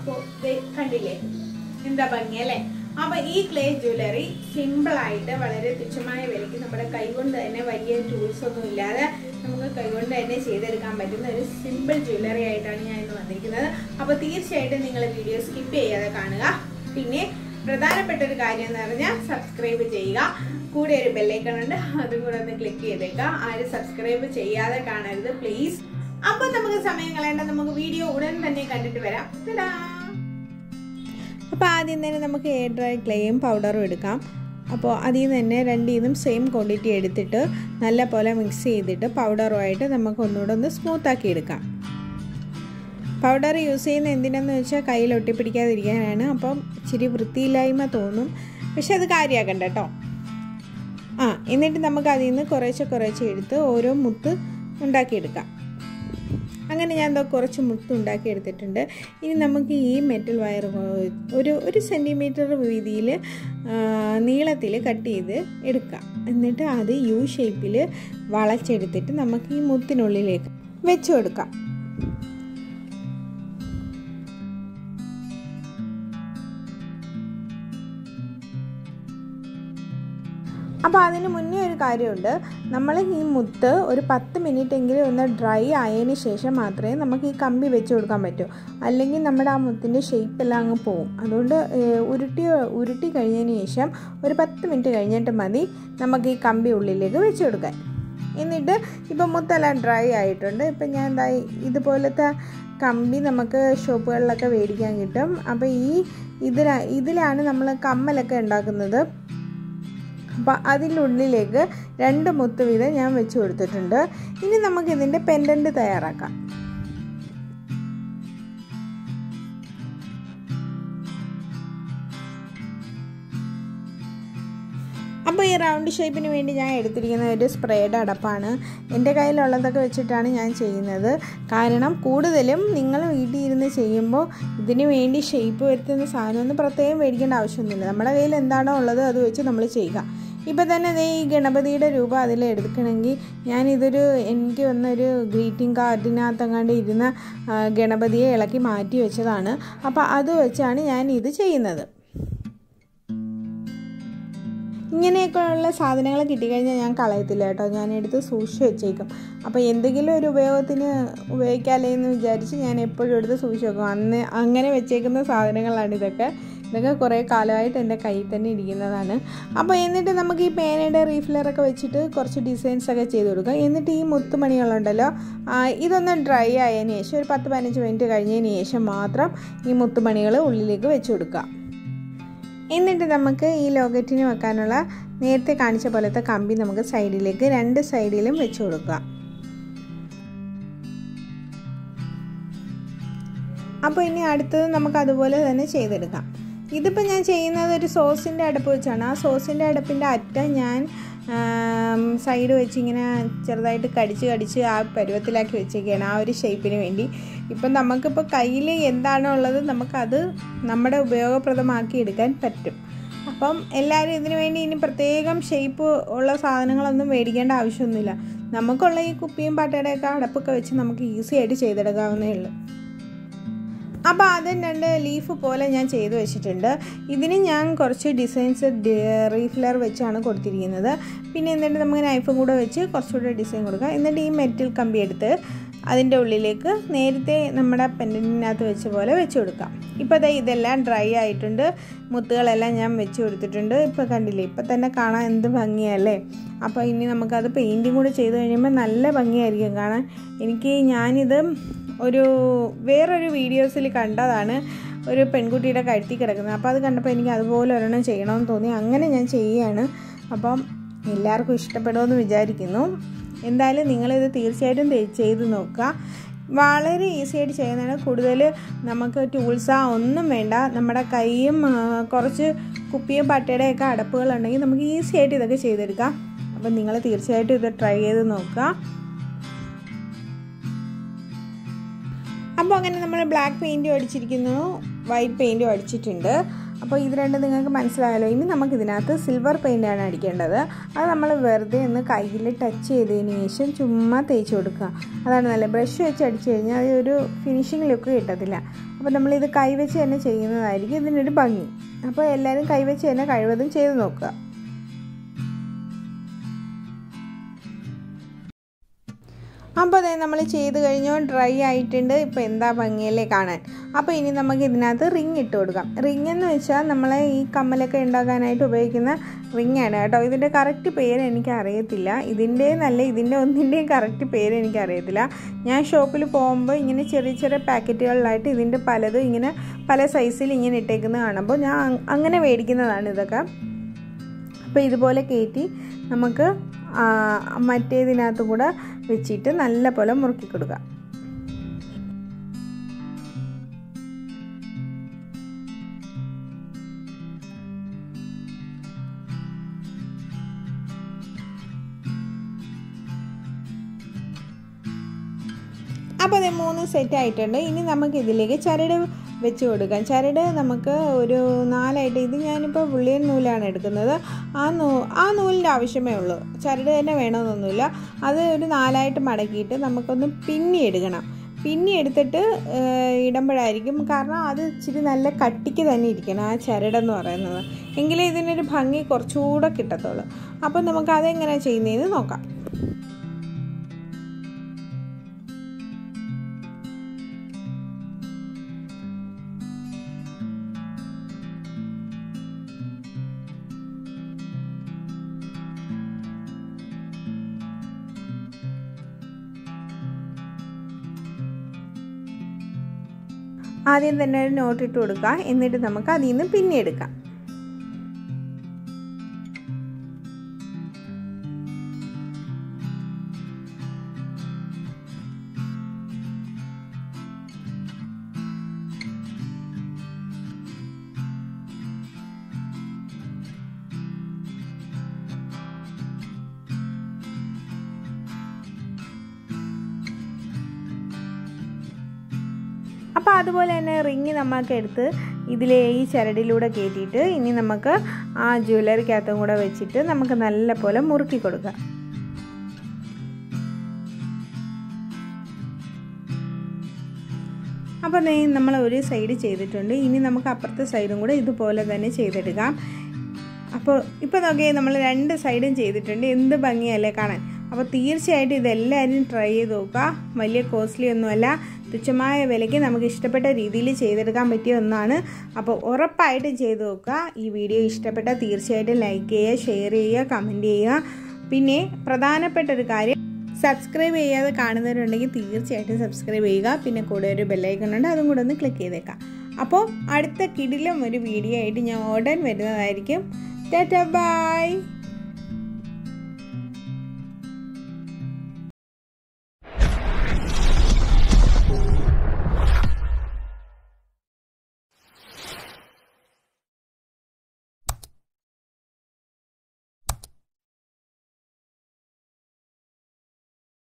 അപ്പോൾ കണ്ടില്ലേ എന്താ ഭംഗി അല്ലേ അപ്പൊ ഈ ക്ലേ ജ്വല്ലറി സിമ്പിൾ ആയിട്ട് വളരെ തുച്ഛമായ വിലയ്ക്ക് നമ്മുടെ കൈകൊണ്ട് തന്നെ വലിയ ടൂൾസ് ഒന്നും ഇല്ലാതെ നമുക്ക് കൈകൊണ്ട് തന്നെ ചെയ്തെടുക്കാൻ പറ്റുന്ന ഒരു സിമ്പിൾ ജ്വല്ലറി ആയിട്ടാണ് ഞാൻ ഇന്ന് വന്നിരിക്കുന്നത് അപ്പൊ തീർച്ചയായിട്ടും നിങ്ങൾ വീഡിയോ സ്കിപ്പ് ചെയ്യാതെ കാണുക പിന്നെ പ്രധാനപ്പെട്ട ഒരു കാര്യം എന്ന് പറഞ്ഞാൽ സബ്സ്ക്രൈബ് ചെയ്യുക കൂടെ ഒരു ബെല്ലൈക്കൺ ഉണ്ട് അതും കൂടെ ഒന്ന് ക്ലിക്ക് ചെയ്തേക്കുക ആരും സബ്സ്ക്രൈബ് ചെയ്യാതെ കാണരുത് പ്ലീസ് അപ്പൊ നമുക്ക് സമയം കളയേണ്ട നമുക്ക് വീഡിയോ ഉടൻ തന്നെ കണ്ടിട്ട് വരാം Ta-da! അപ്പോൾ ആദ്യം തന്നെ നമുക്ക് എയർ ഡ്രൈ ക്ലേയും പൗഡറും എടുക്കാം അപ്പോൾ അതിൽ നിന്ന് തന്നെ രണ്ടിൽ നിന്നും സെയിം ക്വാണ്ടിറ്റി എടുത്തിട്ട് നല്ല പോലെ മിക്സ് ചെയ്തിട്ട് പൗഡറുമായിട്ട് നമുക്ക് ഒന്നുകൂടെ ഒന്ന് സ്മൂത്താക്കി എടുക്കാം പൗഡർ യൂസ് ചെയ്യുന്ന എന്തിനാന്ന് വെച്ചാൽ കയ്യിൽ ഒട്ടിപ്പിടിക്കാതിരിക്കാനാണ് അപ്പം ഇച്ചിരി വൃത്തിയില്ലായ്മ തോന്നും പക്ഷെ അത് കാര്യമാക്കണ്ട കേട്ടോ ആ എന്നിട്ട് നമുക്ക് അതിൽ നിന്ന് കുറേശ്ശെ കുറേശ്ശെ എടുത്ത് ഓരോ മുത്ത് ഉണ്ടാക്കിയെടുക്കാം അങ്ങനെ ഞാൻ എന്താ കുറച്ച് മുത്ത് ഉണ്ടാക്കി എടുത്തിട്ടുണ്ട് ഇനി നമുക്ക് ഈ മെറ്റൽ വയർ ഒരു ഒരു സെൻറ്റിമീറ്റർ വീതിയിൽ നീളത്തിൽ കട്ട് ചെയ്ത് എടുക്കാം എന്നിട്ട് അത് യു ഷേപ്പിൽ വളച്ചെടുത്തിട്ട് നമുക്ക് ഈ മുത്തിനുള്ളിലേക്ക് വെച്ച് കൊടുക്കാം അപ്പോൾ അതിന് മുന്നേ ഒരു കാര്യമുണ്ട് നമ്മൾ ഈ മുത്ത് ഒരു പത്ത് മിനിറ്റ് എങ്കിലും ഒന്ന് ഡ്രൈ ആയതിന് ശേഷം മാത്രമേ നമുക്ക് ഈ കമ്പി വെച്ച് കൊടുക്കാൻ പറ്റൂ അല്ലെങ്കിൽ നമ്മുടെ ആ മുത്തിൻ്റെ ഷേപ്പ് എല്ലാം അങ്ങ് പോവും അതുകൊണ്ട് ഉരുട്ടി ഉരുട്ടി കഴിഞ്ഞതിന് ശേഷം ഒരു പത്ത് മിനിറ്റ് കഴിഞ്ഞിട്ട് മതി നമുക്ക് ഈ കമ്പി ഉള്ളിലേക്ക് വെച്ച് കൊടുക്കാൻ എന്നിട്ട് ഇപ്പം മുത്തെല്ലാം ഡ്രൈ ആയിട്ടുണ്ട് ഇപ്പം ഞാൻ എന്താ ഇതുപോലത്തെ കമ്പി നമുക്ക് ഷോപ്പുകളിലൊക്കെ മേടിക്കാൻ കിട്ടും അപ്പോൾ ഈ ഇതിലാ ഇതിലാണ് നമ്മൾ കമ്മലൊക്കെ ഉണ്ടാക്കുന്നത് അപ്പം അതിനുള്ളിലേക്ക് രണ്ട് മുത്ത് വീതം ഞാൻ വെച്ച് കൊടുത്തിട്ടുണ്ട് ഇനി നമുക്ക് ഇതിൻ്റെ പെൻഡൻറ്റ് തയ്യാറാക്കാം അപ്പോൾ ഈ റൗണ്ട് ഷേപ്പിന് വേണ്ടി ഞാൻ എടുത്തിരിക്കുന്ന ഒരു സ്പ്രേയുടെ അടപ്പാണ് എൻ്റെ കയ്യിലുള്ളതൊക്കെ വെച്ചിട്ടാണ് ഞാൻ ചെയ്യുന്നത് കാരണം കൂടുതലും നിങ്ങൾ വീട്ടിൽ ഇരുന്ന് ചെയ്യുമ്പോൾ ഇതിന് വേണ്ടി ഷേപ്പ് വരുത്തുന്ന സാധനമൊന്നും പ്രത്യേകം മേടിക്കേണ്ട ആവശ്യമൊന്നുമില്ല നമ്മുടെ കയ്യിൽ എന്താണോ ഉള്ളത് അത് വെച്ച് നമ്മൾ ചെയ്യുക ഇപ്പം തന്നെ അതേ ഈ ഗണപതിയുടെ രൂപം അതിൽ എടുക്കണമെങ്കിൽ ഞാനിതൊരു എനിക്ക് വന്നൊരു ഗ്രീറ്റിംഗ് കാർഡിനകത്തങ്ങാണ്ട് ഇരുന്ന ഗണപതിയെ ഇളക്കി മാറ്റി വെച്ചതാണ് അപ്പോൾ അത് വെച്ചാണ് ഞാൻ ഇത് ചെയ്യുന്നത് ഇങ്ങനെയൊക്കെയുള്ള സാധനങ്ങൾ കിട്ടിക്കഴിഞ്ഞാൽ ഞാൻ കളയത്തില്ല കേട്ടോ ഞാൻ എടുത്ത് സൂക്ഷിച്ച് വെച്ചേക്കും അപ്പോൾ എന്തെങ്കിലും ഒരു ഉപയോഗത്തിന് ഉപയോഗിക്കാമല്ലേ എന്ന് വിചാരിച്ച് ഞാൻ എപ്പോഴും എടുത്ത് സൂക്ഷിച്ച് വെക്കും അന്ന് അങ്ങനെ വെച്ചേക്കുന്ന സാധനങ്ങളാണ് ഇതൊക്കെ ഇതൊക്കെ കുറേ കാലമായിട്ട് എൻ്റെ കയ്യിൽ തന്നെ ഇരിക്കുന്നതാണ് അപ്പോൾ എന്നിട്ട് നമുക്ക് ഈ പേനയുടെ റീഫിലറൊക്കെ വെച്ചിട്ട് കുറച്ച് ഡിസൈൻസ് ഒക്കെ ചെയ്ത് കൊടുക്കാം എന്നിട്ട് ഈ മുത്തുമണികളുണ്ടല്ലോ ഇതൊന്ന് ഡ്രൈ ആയതിനു ശേഷം ഒരു പത്ത് പതിനഞ്ച് മിനിറ്റ് കഴിഞ്ഞതിന് ശേഷം മാത്രം ഈ മുത്തുമണികൾ ഉള്ളിലേക്ക് വെച്ച് കൊടുക്കുക എന്നിട്ട് നമുക്ക് ഈ ലോക്കറ്റിന് വെക്കാനുള്ള നേരത്തെ കാണിച്ച പോലത്തെ കമ്പി നമുക്ക് സൈഡിലേക്ക് രണ്ട് സൈഡിലും വെച്ച് കൊടുക്കുക അപ്പോൾ ഇനി അടുത്തത് നമുക്ക് അതുപോലെ തന്നെ ചെയ്തെടുക്കാം ഇതിപ്പോൾ ഞാൻ ചെയ്യുന്നത് ഒരു സോസിൻ്റെ അടുപ്പ് വെച്ചാണ് ആ സോസിൻ്റെ അടുപ്പിൻ്റെ അറ്റം ഞാൻ സൈഡ് വെച്ച് ഇങ്ങനെ ചെറുതായിട്ട് കടിച്ച് കടിച്ച് ആ പരുവത്തിലാക്കി വെച്ചേക്കാണ് ആ ഒരു ഷേപ്പിന് വേണ്ടി ഇപ്പം നമുക്കിപ്പോൾ കയ്യിൽ എന്താണോ ഉള്ളത് നമുക്കത് നമ്മുടെ ഉപയോഗപ്രദമാക്കി എടുക്കാൻ പറ്റും അപ്പം എല്ലാവരും ഇതിനു വേണ്ടി ഇനി പ്രത്യേകം ഷേപ്പ് ഉള്ള സാധനങ്ങളൊന്നും മേടിക്കേണ്ട ആവശ്യമൊന്നുമില്ല നമുക്കുള്ള ഈ കുപ്പിയും പാട്ടയുടെയൊക്കെ അടപ്പൊക്കെ വെച്ച് നമുക്ക് ഈസി ആയിട്ട് ചെയ്തെടുക്കാവുന്നേ ഉള്ളൂ അപ്പോൾ ആദ്യം രണ്ട് ലീഫ് പോലെ ഞാൻ ചെയ്ത് വെച്ചിട്ടുണ്ട് ഇതിന് ഞാൻ കുറച്ച് ഡിസൈൻസ് റീഫിലർ വെച്ചാണ് കൊടുത്തിരിക്കുന്നത് പിന്നെ എന്നിട്ട് നമുക്ക് നൈഫും കൂടെ വെച്ച് കുറച്ചുകൂടെ ഡിസൈൻ കൊടുക്കുക എന്നിട്ട് ഈ മെറ്റൽ കമ്പി എടുത്ത് അതിൻ്റെ ഉള്ളിലേക്ക് നേരത്തെ നമ്മുടെ പെൻഡൻറ്റിനകത്ത് വെച്ച പോലെ വെച്ച് കൊടുക്കാം ഇപ്പോൾ ദേ ഇതെല്ലാം ഡ്രൈ ആയിട്ടുണ്ട് മുത്തുകളെല്ലാം ഞാൻ വെച്ച് കൊടുത്തിട്ടുണ്ട് ഇപ്പോൾ കണ്ടില്ലേ ഇപ്പോൾ തന്നെ കാണാൻ എന്ത് ഭംഗിയല്ലേ അപ്പോൾ ഇനി നമുക്കത് പെയിൻറ്റും കൂടെ ചെയ്ത് കഴിയുമ്പോൾ നല്ല ഭംഗിയായിരിക്കും കാണാൻ എനിക്ക് ഞാനിത് ഒരു വേറൊരു വീഡിയോസിൽ കണ്ടതാണ് ഒരു പെൺകുട്ടിയുടെ കഴുത്തി കിടക്കുന്നത് അപ്പോൾ അത് കണ്ടപ്പോൾ എനിക്ക് അതുപോലെ ഒരെണ്ണം ചെയ്യണമെന്ന് തോന്നി അങ്ങനെ ഞാൻ ചെയ്യുകയാണ് അപ്പം എല്ലാവർക്കും ഇഷ്ടപ്പെടുമെന്ന് വിചാരിക്കുന്നു എന്തായാലും നിങ്ങളിത് തീർച്ചയായിട്ടും ചെയ്ത് നോക്കുക വളരെ ഈസി ആയിട്ട് ചെയ്യുന്നതാണ് കൂടുതൽ നമുക്ക് ടൂൾസാ ഒന്നും വേണ്ട നമ്മുടെ കൈയും കുറച്ച് കുപ്പിയും പട്ടയുടെയൊക്കെ അടപ്പുകളുണ്ടെങ്കിൽ നമുക്ക് ഈസി ആയിട്ട് ഇതൊക്കെ ചെയ്തെടുക്കാം അപ്പം നിങ്ങൾ തീർച്ചയായിട്ടും ഇത് ട്രൈ ചെയ്ത് നോക്കുക അപ്പോൾ അങ്ങനെ നമ്മൾ ബ്ലാക്ക് പെയിൻറ്റും അടിച്ചിരിക്കുന്നു വൈറ്റ് പെയിൻറ്റും അടിച്ചിട്ടുണ്ട് അപ്പോൾ ഇത് രണ്ടും നിങ്ങൾക്ക് മനസ്സിലായല്ലോ ഇനി നമുക്ക് ഇതിനകത്ത് സിൽവർ പെയിൻ്റാണ് അടിക്കേണ്ടത് അത് നമ്മൾ വെറുതെ ഒന്ന് കയ്യിൽ ടച്ച് ചെയ്തതിന് ശേഷം ചുമ്മാ തേച്ച് കൊടുക്കുക അതാണ് നല്ല ബ്രഷ് വെച്ച് അടിച്ചു കഴിഞ്ഞാൽ അത് ഒരു ഫിനിഷിങ് ലുക്ക് കിട്ടത്തില്ല അപ്പോൾ അപ്പോൾ നമ്മളിത് കൈവച്ച് തന്നെ ചെയ്യുന്നതായിരിക്കും ഇതിനൊരു ഭംഗി അപ്പോൾ എല്ലാവരും കൈവച്ച് തന്നെ കഴിവതും ചെയ്ത് നോക്കുക അപ്പോൾ അതെ നമ്മൾ ചെയ്ത് കഴിഞ്ഞു ഡ്രൈ ആയിട്ടുണ്ട് ഇപ്പോൾ എന്താ ഭംഗിയല്ലേ കാണാൻ അപ്പോൾ ഇനി നമുക്ക് ഇതിനകത്ത് റിങ് ഇട്ട് കൊടുക്കാം റിങ് എന്ന് വെച്ചാൽ നമ്മളെ ഈ കമ്മലൊക്കെ ഉണ്ടാക്കാനായിട്ട് ഉപയോഗിക്കുന്ന റിങ് ആണ് കേട്ടോ ഇതിൻ്റെ കറക്റ്റ് പേര് എനിക്ക് അറിയത്തില്ല ഇതിൻ്റെ നല്ല ഇതിൻ്റെ ഒന്നിൻ്റെയും കറക്റ്റ് പേര് എനിക്ക് അറിയത്തില്ല ഞാൻ ഷോപ്പിൽ പോകുമ്പോൾ ഇങ്ങനെ ചെറിയ ചെറിയ പാക്കറ്റുകളിലായിട്ട് ഇതിൻ്റെ പലതും ഇങ്ങനെ പല സൈസിൽ ഇങ്ങനെ ഇട്ടേക്കുന്നത് കാണുമ്പോൾ ഞാൻ അങ്ങനെ മേടിക്കുന്നതാണ് ഇതൊക്കെ അപ്പോൾ ഇതുപോലെ കയറ്റി നമുക്ക് മറ്റേതിനകത്ത് കൂടെ വെച്ചിട്ട് നല്ല പോലെ മുറുക്കി കൊടുക്കുക അപ്പോൾ അത് മൂന്ന് സെറ്റ് ആയിട്ടുണ്ട് ഇനി നമുക്ക് ഇതിലേക്ക് ചരട് വെച്ച് കൊടുക്കാം ചരട് നമുക്ക് ഒരു നാലായിട്ട് ഇത് ഞാനിപ്പോൾ പുള്ളിയൻ നൂലാണ് എടുക്കുന്നത് ആ നൂ ആ നൂലിൻ്റെ ആവശ്യമേ ഉള്ളൂ ചരട് തന്നെ വേണമെന്നൊന്നുമില്ല അത് ഒരു നാലായിട്ട് മടക്കിയിട്ട് നമുക്കൊന്ന് പിന്നി എടുക്കണം പിന്നി എടുത്തിട്ട് ഇടുമ്പോഴായിരിക്കും കാരണം അത് ഇച്ചിരി നല്ല കട്ടിക്ക് തന്നെ ഇരിക്കണം ആ ചരടെന്ന് പറയുന്നത് എങ്കിലേ ഇതിനൊരു ഭംഗി കുറച്ചുകൂടെ കിട്ടത്തുള്ളൂ അപ്പോൾ നമുക്ക് അതെങ്ങനെയാണ് ചെയ്യുന്നതെന്ന് നോക്കാം ആദ്യം തന്നെ ഒരു നോട്ട് ഇട്ട് കൊടുക്കുക എന്നിട്ട് നമുക്ക് അതിൽ നിന്ന് പിന്നെ എടുക്കാം അപ്പോൾ അതുപോലെ തന്നെ റിങ് നമുക്ക് എടുത്ത് ഇതിലെ ഈ ചരടിലൂടെ കയറ്റിയിട്ട് ഇനി നമുക്ക് ആ ജ്വല്ലറിക്കകത്തും കൂടെ വെച്ചിട്ട് നമുക്ക് നല്ല പോലെ മുറുക്കി കൊടുക്കാം അപ്പോൾ നമ്മൾ ഒരു സൈഡ് ചെയ്തിട്ടുണ്ട് ഇനി നമുക്ക് അപ്പുറത്തെ സൈഡും കൂടെ ഇതുപോലെ തന്നെ ചെയ്തെടുക്കാം അപ്പോൾ ഇപ്പോൾ നോക്കിയേ നമ്മൾ രണ്ട് സൈഡും ചെയ്തിട്ടുണ്ട് എന്ത് ഭംഗിയല്ലേ കാണാൻ അപ്പോൾ തീർച്ചയായിട്ടും ഇതെല്ലാവരും ട്രൈ ചെയ്ത് നോക്കുക വലിയ കോസ്റ്റ്ലി ഒന്നുമല്ല തുച്ഛമായ വിലയ്ക്ക് നമുക്ക് ഇഷ്ടപ്പെട്ട രീതിയിൽ ചെയ്തെടുക്കാൻ പറ്റിയ ഒന്നാണ് അപ്പോൾ ഉറപ്പായിട്ടും ചെയ്ത് നോക്കുക ഈ വീഡിയോ ഇഷ്ടപ്പെട്ടാൽ തീർച്ചയായിട്ടും ലൈക്ക് ചെയ്യുക ഷെയർ ചെയ്യുക കമൻറ്റ് ചെയ്യുക പിന്നെ പ്രധാനപ്പെട്ട ഒരു കാര്യം സബ്സ്ക്രൈബ് ചെയ്യാതെ കാണുന്നവരുണ്ടെങ്കിൽ തീർച്ചയായിട്ടും സബ്സ്ക്രൈബ് ചെയ്യുക പിന്നെ കൂടെ ഒരു ബെല്ലൈക്കൺ ഉണ്ട് അതും കൂടെ ഒന്ന് ക്ലിക്ക് ചെയ്തേക്കാം അപ്പോൾ അടുത്ത കിടിലും ഒരു വീഡിയോ ആയിട്ട് ഞാൻ ഉടൻ വരുന്നതായിരിക്കും ടാറ്റ ബൈ